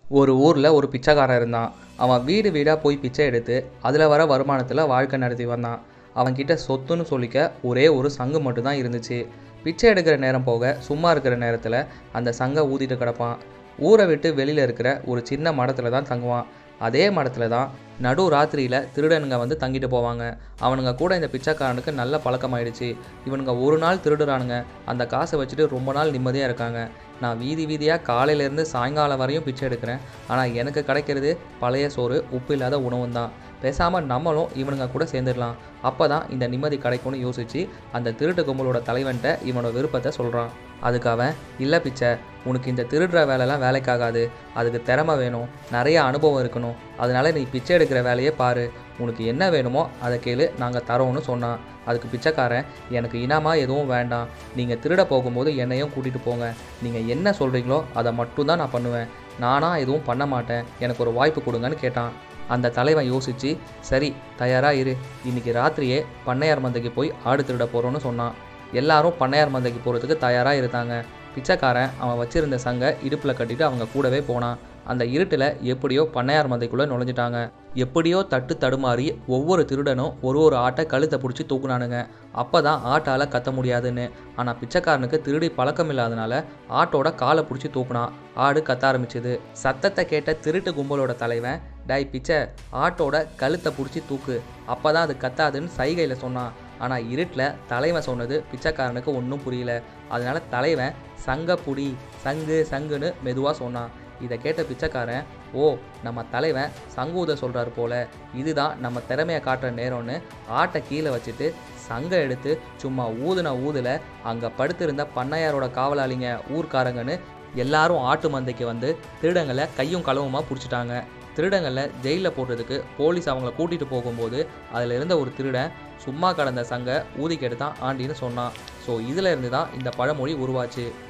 ஒரு ஊரில் ஒரு பிச்சைக்காரன் இருந்தான் அவன் வீடு வீடாக போய் பிச்சை எடுத்து அதில் வர வருமானத்தில் வாழ்க்கை நடத்தி வந்தான் அவன்கிட்ட சொத்துன்னு சொல்லிக்க ஒரே ஒரு சங்கு மட்டும்தான் இருந்துச்சு பிச்சை எடுக்கிற நேரம் போக சும்மா இருக்கிற நேரத்தில் அந்த சங்கை ஊதிட்டு கிடப்பான் ஊரை விட்டு வெளியில் இருக்கிற ஒரு சின்ன மடத்தில் தான் தங்குவான் அதே மடத்தில் தான் நடு ராத்திரியில் திருடனுங்க வந்து தங்கிட்டு போவாங்க அவனுங்க கூட இந்த பிச்சைக்காரனுக்கு நல்ல பழக்கமாயிடுச்சு இவனுங்க ஒரு நாள் திருடுறானுங்க அந்த காசை வச்சுட்டு ரொம்ப நாள் நிம்மதியாக இருக்காங்க நான் வீதி வீதியாக காலையிலேருந்து சாயங்காலம் வரையும் பிச்சை எடுக்கிறேன் ஆனால் எனக்கு கிடைக்கிறது பழைய சோறு உப்பு இல்லாத உணவும் தான் பேசாமல் நம்மளும் இவனுங்க கூட சேர்ந்துடலாம் அப்போ தான் இந்த நிம்மதி கிடைக்கும்னு யோசித்து அந்த திருட்டு கும்பலோட தலைவன்கிட்ட இவனோட விருப்பத்தை சொல்கிறான் அதுக்கு அவன் இல்லை பிச்சை உனக்கு இந்த திருடுற வேலைலாம் வேலைக்காகாது அதுக்கு திறமை வேணும் நிறைய அனுபவம் இருக்கணும் அதனால நீ பிச்சை எடுக்கிற வேலையே பாரு உனக்கு என்ன வேணுமோ அதை கேளு நாங்கள் தரோன்னு சொன்னான் அதுக்கு பிச்சைக்காரன் எனக்கு இனமா எதுவும் வேண்டாம் நீங்கள் திருட போகும்போது என்னையும் கூட்டிகிட்டு போங்க நீங்கள் என்ன சொல்கிறீங்களோ அதை மட்டும்தான் நான் பண்ணுவேன் நானாக எதுவும் பண்ண மாட்டேன் எனக்கு ஒரு வாய்ப்பு கொடுங்கன்னு கேட்டான் அந்த தலைவன் யோசித்து சரி தயாராக இரு இன்னைக்கு ராத்திரியே பண்ணையார் மந்தைக்கு போய் ஆடு திருட போகிறோன்னு சொன்னான் எல்லாரும் பண்ணையார் மந்தைக்கு போகிறதுக்கு தயாராக இருந்தாங்க பிச்சைக்காரன் அவன் வச்சிருந்த சங்கை இடுப்பில் கட்டிட்டு அவங்க கூடவே போனான் அந்த இருட்டில் எப்படியோ பண்ணையார் மந்தைக்குள்ளே நுழைஞ்சிட்டாங்க எப்படியோ தட்டு தடுமாறி ஒவ்வொரு திருடனும் ஒரு ஒரு ஆட்டை கழுத்தை பிடிச்சி தூக்குனானுங்க அப்போ தான் ஆட்டால் கத்த முடியாதுன்னு ஆனால் பிச்சைக்காரனுக்கு திருடி பழக்கம் இல்லாதனால ஆட்டோட காலை பிடிச்சி தூக்குனான் ஆடு கத்த ஆரம்பிச்சது சத்தத்தை கேட்ட திருட்டு கும்பலோட தலைவன் டை பிச்சை ஆட்டோட கழுத்தை பிடிச்சி தூக்கு அப்போ தான் அது கத்தாதுன்னு சைகையில் சொன்னான் ஆனால் இருட்டில் தலைவன் சொன்னது பிச்சைக்காரனுக்கு ஒன்றும் புரியல அதனால தலைவன் சங்கப்புடி சங்கு சங்குன்னு மெதுவாக சொன்னான் இதை கேட்ட பிச்சைக்காரன் ஓ நம்ம தலைவன் சங்கூத சொல்கிறாரு போல இதுதான் நம்ம திறமையை காட்டுற நேரம்னு ஆட்டை கீழே வச்சுட்டு சங்கை எடுத்து சும்மா ஊதுன ஊதுல அங்கே படுத்திருந்த பண்ணையாரோட காவலாளிங்க ஊர்க்காரங்கன்னு எல்லாரும் ஆட்டு மந்தைக்கு வந்து திருடங்களை கையும் களவுமா பிடிச்சிட்டாங்க திருடங்களை ஜெயிலில் போடுறதுக்கு போலீஸ் அவங்கள கூட்டிகிட்டு போகும்போது அதில் இருந்த ஒரு திருடன் சும்மா கடந்த சங்கை ஊதிக்கெடுத்தான் ஆண்டின்னு சொன்னான் ஸோ இதில் இருந்து தான் இந்த பழமொழி உருவாச்சு